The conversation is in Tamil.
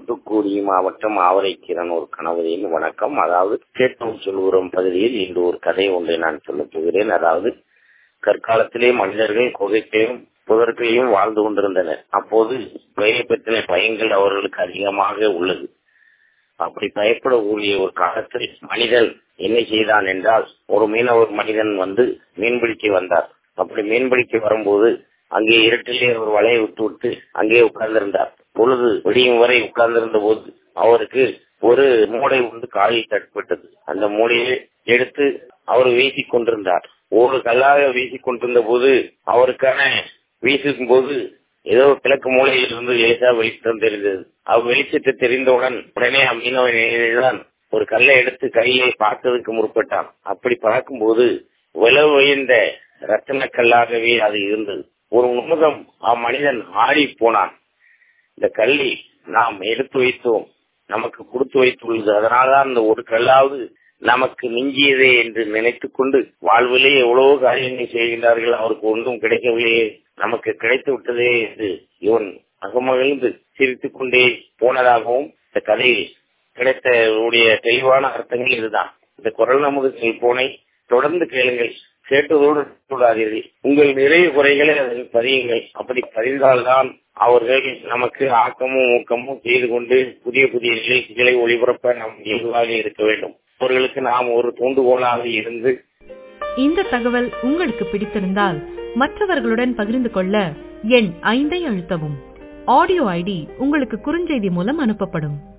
தூத்துக்குடி மாவட்டம் ஆவரைக்கிரன் ஒரு கணவரின் வணக்கம் அதாவது கேட்டோம் சொல்லுகிறோம் பகுதியில் இன்று ஒரு கதை ஒன்றை நான் சொல்லப் போகிறேன் அதாவது கற்காலத்திலே மனிதர்கள் குகைக்கையும் புதற்கையும் வாழ்ந்து கொண்டிருந்தனர் அப்போது புகையை பற்றின பயங்கள் அவர்களுக்கு அதிகமாக உள்ளது அப்படி பயப்படக்கூடிய ஒரு காலத்தில் மனிதன் என்ன செய்தான் என்றால் ஒரு மீனவர் மனிதன் வந்து மீன்பிடிக்க வந்தார் அப்படி மீன்பிடிக்க வரும்போது அங்கே இருட்டிலே ஒரு வலையை விட்டு விட்டு அங்கே உட்கார்ந்திருந்தார் பொழுது விடியும் வரை உட்கார்ந்திருந்த போது அவருக்கு ஒரு மூளை வந்து காலில் தட்டுப்பட்டது அந்த மூளையை எடுத்து அவர் வீசிக் கொண்டிருந்தார் ஒரு கல்லாக வீசிக் கொண்டிருந்த போது அவருக்கான வீசும் போது ஏதோ கிழக்கு மூலையிலிருந்து லேசா வெளிச்சம் தெரிந்தது அவ் வெளிச்சத்தை தெரிந்தவுடன் உடனே மீனவன் ஒரு கல்லை எடுத்து கையை பார்த்ததுக்கு முற்பட்டான் அப்படி பார்க்கும்போது விளவு உயர்ந்த ரத்தன கல்லாகவே அது இருந்தது ஒரு நிமிடம் அம்மனிதன் ஆடி போனான் இந்த கல்வி நாம் எடுத்து வைத்தோம் நமக்கு கொடுத்து வைத்துள்ளது அதனால்தான் அந்த ஒரு கல்லாவது நமக்கு மிஞ்சியதே என்று நினைத்துக் கொண்டு வாழ்விலே எவ்வளவோ காரியங்கள் செய்கின்றார்கள் அவருக்கு ஒன்றும் கிடைக்கவில்லையே நமக்கு கிடைத்து விட்டதே என்று இவன் அகமகிழ்ந்து சிரித்துக் கொண்டே போனதாகவும் இந்த கதையில் கிடைத்த உடைய தெளிவான அர்த்தங்கள் இதுதான் இந்த குரல் நமது செல்போனை தொடர்ந்து கேளுங்கள் கேட்டதோடு கூடாதீர்கள் உங்கள் நிறைய குறைகளை அதில் பதியுங்கள் அப்படி பதிந்தால்தான் அவர்கள் நமக்கு ஆக்கமும் ஊக்கமும் செய்து கொண்டு புதிய புதிய நிகழ்ச்சிகளை ஒளிபரப்ப நாம் இயல்பாக இருக்க வேண்டும் அவர்களுக்கு நாம் ஒரு தூண்டுகோலாக இருந்து இந்த தகவல் உங்களுக்கு பிடித்திருந்தால் மற்றவர்களுடன் பகிர்ந்து கொள்ள எண் ஐந்தை அழுத்தவும் ஆடியோ ஐடி உங்களுக்கு குறுஞ்செய்தி மூலம் அனுப்பப்படும்